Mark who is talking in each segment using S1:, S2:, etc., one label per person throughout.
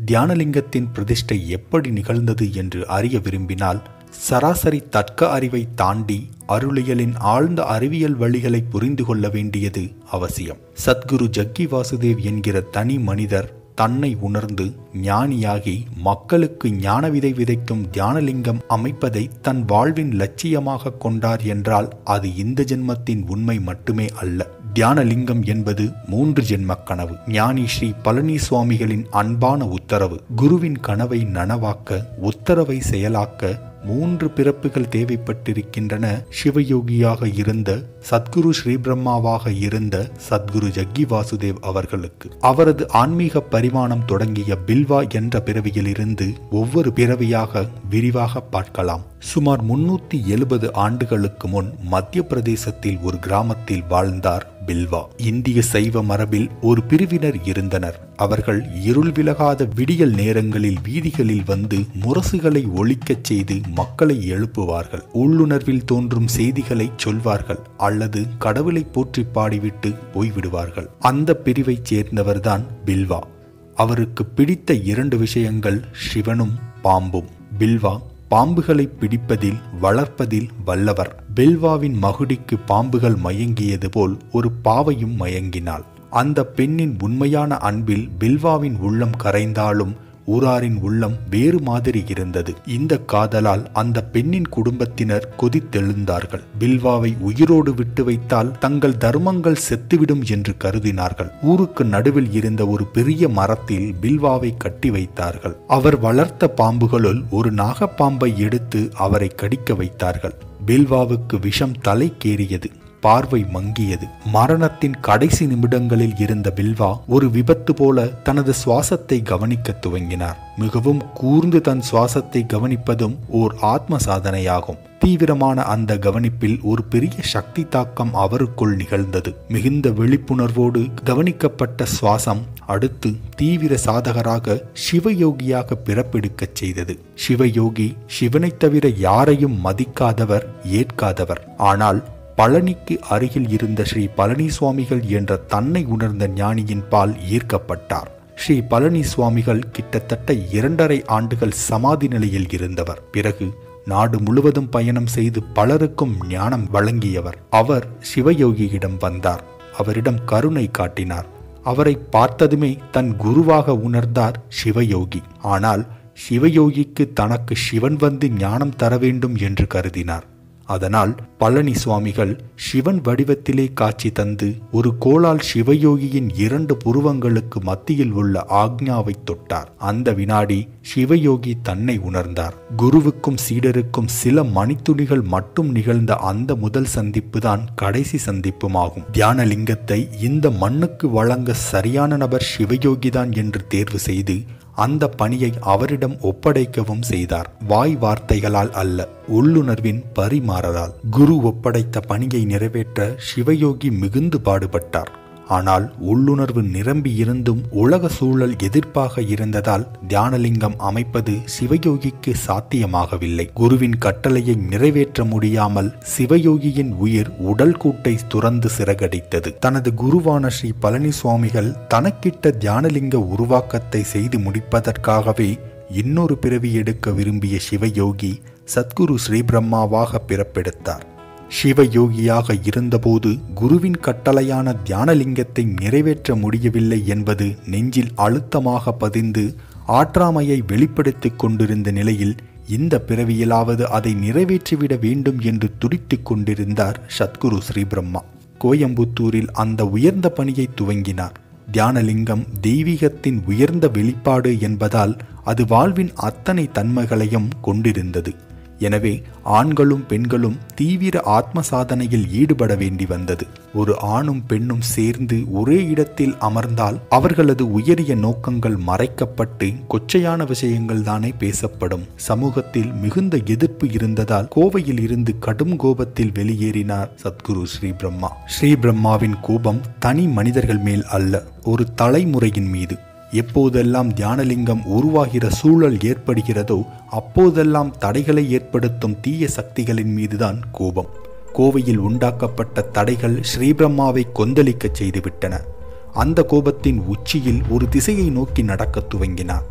S1: தியானலிங்கத்தின் பிரதிஷ்டை எப்படி நிகழ்ந்தது என்று அறிய விரும்பினால் சராசரி தர்க்க அறிவை தாண்டி அருளியலின் ஆழ்ந்த அறிவியல் வழிகளை புரிந்து கொள்ள வேண்டியது அவசியம் சத்குரு ஜக்கி வாசுதேவ் என்கிற தனி மனிதர் தன்னை உணர்ந்து ஞானியாகி மக்களுக்கு ஞான விதை விதைக்கும் தியானலிங்கம் அமைப்பதை தன் வாழ்வின் லட்சியமாக கொண்டார் என்றால் அது இந்த ஜென்மத்தின் உண்மை மட்டுமே அல்ல தியானலிங்கம் என்பது மூன்று ஜென்ம கனவு ஞானி ஸ்ரீ பழனி சுவாமிகளின் அன்பான உத்தரவு குருவின் கனவை நனவாக்க உத்தரவை செயலாக்க மூன்று பிறப்புகள் தேவைப்பட்டிருக்கின்றன சிவயோகியாக இருந்த சத்குரு ஸ்ரீபிரம்மாவாக இருந்த சத்குரு ஜக்கி வாசுதேவ் அவர்களுக்கு அவரது ஆன்மீக பரிமாணம் தொடங்கிய பில்வா என்ற பிறவியிலிருந்து ஒவ்வொரு பிறவியாக விரிவாக பார்க்கலாம் சுமார் முன்னூத்தி எழுபது ஆண்டுகளுக்கு முன் மத்திய பிரதேசத்தில் ஒரு கிராமத்தில் வாழ்ந்தார் பில்வா இந்திய சைவ மரபில் ஒரு பிரிவினர் இருந்தனர் அவர்கள் இருள் விலகாத விடியல் நேரங்களில் வீதிகளில் வந்து முரசுகளை ஒழிக்கச் செய்து மக்களை எழுப்புவார்கள் உள்ளுணர்வில் தோன்றும் செய்திகளை சொல்வார்கள் அல்லது கடவுளை போற்றி பாடிவிட்டு போய்விடுவார்கள் அந்த பிரிவைச் சேர்ந்தவர்தான் பில்வா அவருக்கு பிடித்த இரண்டு விஷயங்கள் சிவனும் பாம்பும் பில்வா பாம்புகளை பிடிப்பதில் வளர்ப்பதில் வல்லவர் பெல்வாவின் மகுடிக்கு பாம்புகள் மயங்கியது போல் ஒரு பாவையும் மயங்கினாள் அந்த பெண்ணின் உண்மையான அன்பில் பில்வாவின் உள்ளம் கரைந்தாலும் ஊராரின் உள்ளம் வேறு மாதிரி இருந்தது இந்த காதலால் அந்த பெண்ணின் குடும்பத்தினர் கொதித்தெழுந்தார்கள் பில்வாவை உயிரோடு விட்டு வைத்தால் தங்கள் தர்மங்கள் செத்துவிடும் என்று கருதினார்கள் ஊருக்கு நடுவில் இருந்த ஒரு பெரிய மரத்தில் பில்வாவை கட்டி வைத்தார்கள் அவர் வளர்த்த பாம்புகளுள் ஒரு நாகப்பாம்பை எடுத்து அவரை கடிக்க வைத்தார்கள் பில்வாவுக்கு விஷம் தலைக்கேறியது பார்வை மங்கியது மரணத்தின் கடைசி நிமிடங்களில் இருந்த பில்வா ஒரு விபத்து போல தனது சுவாசத்தை கவனிக்க துவங்கினார் மிகவும் கூர்ந்து தன் சுவாசத்தை கவனிப்பதும் ஓர் ஆத்ம சாதனையாகும் தீவிரமான அந்த கவனிப்பில் ஒரு பெரிய சக்தி தாக்கம் அவருக்குள் நிகழ்ந்தது மிகுந்த விழிப்புணர்வோடு கவனிக்கப்பட்ட சுவாசம் அடுத்து தீவிர சாதகராக சிவயோகியாக பிறப்பெடுக்கச் செய்தது சிவயோகி சிவனைத் தவிர யாரையும் மதிக்காதவர் ஏற்காதவர் ஆனால் பழனிக்கு அருகில் இருந்த ஸ்ரீ பழனி சுவாமிகள் என்ற தன்னை உணர்ந்த ஞானியின் பால் ஈர்க்கப்பட்டார் ஸ்ரீ பழனி சுவாமிகள் கிட்டத்தட்ட இரண்டரை ஆண்டுகள் சமாதி நிலையில் இருந்தவர் பிறகு நாடு முழுவதும் பயணம் செய்து பலருக்கும் ஞானம் வழங்கியவர் அவர் சிவயோகியிடம் வந்தார் அவரிடம் கருணை காட்டினார் அவரை பார்த்ததுமே தன் குருவாக உணர்ந்தார் சிவயோகி ஆனால் சிவயோகிக்கு தனக்கு சிவன் வந்து ஞானம் தர வேண்டும் என்று கருதினார் அதனால் பழனி சுவாமிகள் சிவன் வடிவத்திலே காட்சி தந்து ஒரு கோளால் சிவயோகியின் இரண்டு புருவங்களுக்கு மத்தியில் உள்ள ஆக்ஞாவை தொட்டார் அந்த வினாடி சிவயோகி தன்னை உணர்ந்தார் குருவுக்கும் சீடருக்கும் சில மணித்துளிகள் மட்டும் நிகழ்ந்த அந்த முதல் சந்திப்பு தான் கடைசி சந்திப்புமாகும் தியான லிங்கத்தை இந்த மண்ணுக்கு வழங்க சரியான நபர் சிவயோகிதான் என்று தேர்வு செய்து அந்த பணியை அவரிடம் ஒப்படைக்கவும் செய்தார் வாய் வார்த்தைகளால் அல்ல உள்ளுணர்வின் பரிமாறலால் குரு ஒப்படைத்த பணியை நிறைவேற்ற சிவயோகி மிகுந்து பாடுபட்டார் ஆனால் உள்ளுணர்வு நிரம்பி இருந்தும் உலக சூழல் எதிர்ப்பாக இருந்ததால் தியானலிங்கம் அமைப்பது சிவயோகிக்கு சாத்தியமாகவில்லை குருவின் கட்டளையை நிறைவேற்ற முடியாமல் சிவயோகியின் உயிர் உடல் கூட்டை துறந்து சிறகடித்தது தனது குருவான ஸ்ரீ பழனி சுவாமிகள் தனக்கிட்ட தியானலிங்க உருவாக்கத்தை செய்து முடிப்பதற்காகவே இன்னொரு பிறவி எடுக்க விரும்பிய சிவயோகி சத்குரு ஸ்ரீபிரம்மாவாக பிறப்பெடுத்தார் சிவயோகியாக இருந்தபோது குருவின் கட்டளையான தியானலிங்கத்தை நிறைவேற்ற முடியவில்லை என்பது நெஞ்சில் அழுத்தமாக பதிந்து ஆற்றாமையை வெளிப்படுத்திக் கொண்டிருந்த நிலையில் இந்த பிறவியிலாவது அதை நிறைவேற்றிவிட வேண்டும் என்று துடித்துக் கொண்டிருந்தார் சத்குரு ஸ்ரீபிரம்மா கோயம்புத்தூரில் அந்த உயர்ந்த பணியை துவங்கினார் தியானலிங்கம் தெய்வீகத்தின் உயர்ந்த வெளிப்பாடு என்பதால் அது வாழ்வின் அத்தனை தன்மைகளையும் கொண்டிருந்தது எனவே ஆண்களும் பெண்களும் தீவிர ஆத்ம சாதனையில் ஈடுபட வேண்டி வந்தது ஒரு ஆணும் பெண்ணும் சேர்ந்து ஒரே இடத்தில் அமர்ந்தால் அவர்களது உயரிய நோக்கங்கள் மறைக்கப்பட்டு கொச்சையான விஷயங்கள் தானே பேசப்படும் சமூகத்தில் மிகுந்த எதிர்ப்பு இருந்ததால் கோவையில் இருந்து கடும் கோபத்தில் வெளியேறினார் சத்குரு ஸ்ரீ பிரம்மா ஸ்ரீ பிரம்மாவின் கோபம் தனி மனிதர்கள் மேல் அல்ல ஒரு தலைமுறையின் மீது எப்போதெல்லாம் தியானலிங்கம் உருவாகிற சூழல் ஏற்படுகிறதோ அப்போதெல்லாம் தடைகளை ஏற்படுத்தும் தீய சக்திகளின் மீதுதான் கோபம் கோவையில் உண்டாக்கப்பட்ட தடைகள் ஸ்ரீபிரம்மாவை கொந்தளிக்கச் செய்துவிட்டன அந்த கோபத்தின் உச்சியில் ஒரு திசையை நோக்கி நடக்கத் துவங்கினார்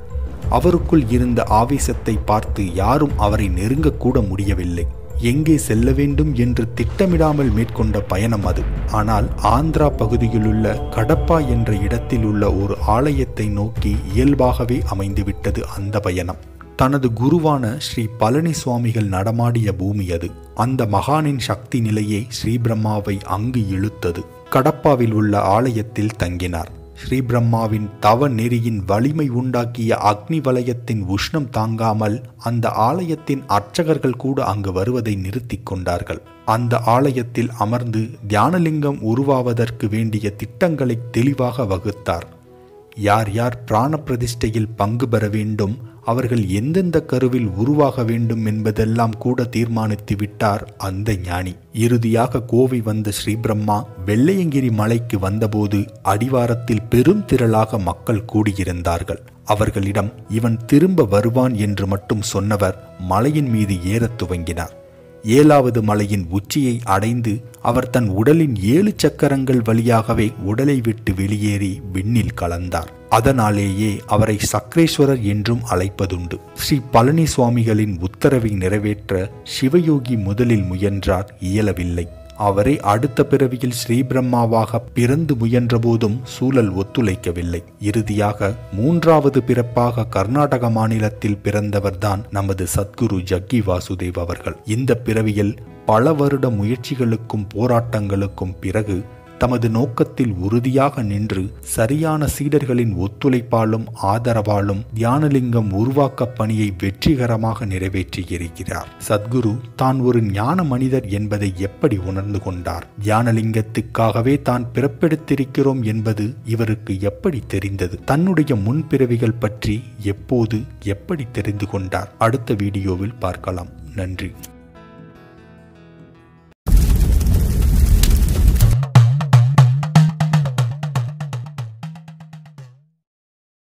S1: அவருக்குள் இருந்த ஆவேசத்தை பார்த்து யாரும் அவரை நெருங்கக்கூட முடியவில்லை எங்கே செல்ல வேண்டும் என்று திட்டமிடாமல் மேற்கொண்ட பயணம் அது ஆனால் ஆந்திரா பகுதியிலுள்ள கடப்பா என்ற இடத்தில் உள்ள ஒரு ஆலயத்தை நோக்கி இயல்பாகவே அமைந்துவிட்டது அந்த பயணம் தனது குருவான ஸ்ரீ பழனி சுவாமிகள் நடமாடிய பூமி அது அந்த மகானின் சக்தி நிலையே ஸ்ரீபிரம்மாவை அங்கு இழுத்தது கடப்பாவில் உள்ள ஆலயத்தில் தங்கினார் ஸ்ரீபிரம்மாவின் தவ நெறியின் வலிமை உண்டாக்கிய அக்னி வலயத்தின் உஷ்ணம் தாங்காமல் அந்த ஆலயத்தின் அர்ச்சகர்கள் கூட அங்கு வருவதை நிறுத்தி கொண்டார்கள் அந்த ஆலயத்தில் அமர்ந்து தியானலிங்கம் உருவாவதற்கு வேண்டிய திட்டங்களை தெளிவாக வகுத்தார் யார் யார் பிராண பிரதிஷ்டையில் பங்கு பெற வேண்டும் அவர்கள் எந்தெந்த கருவில் உருவாக வேண்டும் என்பதெல்லாம் கூட தீர்மானித்து விட்டார் அந்த ஞானி இறுதியாக கோவை வந்த ஸ்ரீபிரம்மா வெள்ளையங்கிரி மலைக்கு வந்தபோது அடிவாரத்தில் பெரும் திரளாக மக்கள் கூடியிருந்தார்கள் அவர்களிடம் இவன் திரும்ப வருவான் என்று மட்டும் சொன்னவர் மலையின் மீது ஏறத் துவங்கினார் ஏழாவது மலையின் உச்சியை அடைந்து அவர் தன் உடலின் ஏழு சக்கரங்கள் வழியாகவே உடலை விட்டு வெளியேறி விண்ணில் கலந்தார் அதனாலேயே அவரை சக்ரேஸ்வரர் என்றும் அழைப்பதுண்டு ஸ்ரீ பழனி சுவாமிகளின் உத்தரவை நிறைவேற்ற சிவயோகி முதலில் முயன்றார் இயலவில்லை அவரே அடுத்த பிறவியில் ஸ்ரீபிரம்மாவாக பிறந்து முயன்றபோதும் சூழல் ஒத்துழைக்கவில்லை இறுதியாக மூன்றாவது பிறப்பாக கர்நாடக மாநிலத்தில் பிறந்தவர்தான் நமது சத்குரு ஜக்கி வாசுதேவ் அவர்கள் இந்த பிறவியில் பல வருட முயற்சிகளுக்கும் போராட்டங்களுக்கும் பிறகு தமது நோக்கத்தில் உறுதியாக நின்று சரியான சீடர்களின் ஒத்துழைப்பாலும் ஆதரவாலும் தியானலிங்கம் உருவாக்க பணியை வெற்றிகரமாக நிறைவேற்றியிருக்கிறார் சத்குரு தான் ஒரு ஞான மனிதர் என்பதை எப்படி உணர்ந்து கொண்டார் தியானலிங்கத்துக்காகவே தான் பிறப்பெடுத்திருக்கிறோம் என்பது இவருக்கு எப்படி தெரிந்தது தன்னுடைய முன்பிறவிகள் பற்றி எப்போது எப்படி தெரிந்து கொண்டார் அடுத்த வீடியோவில் பார்க்கலாம் நன்றி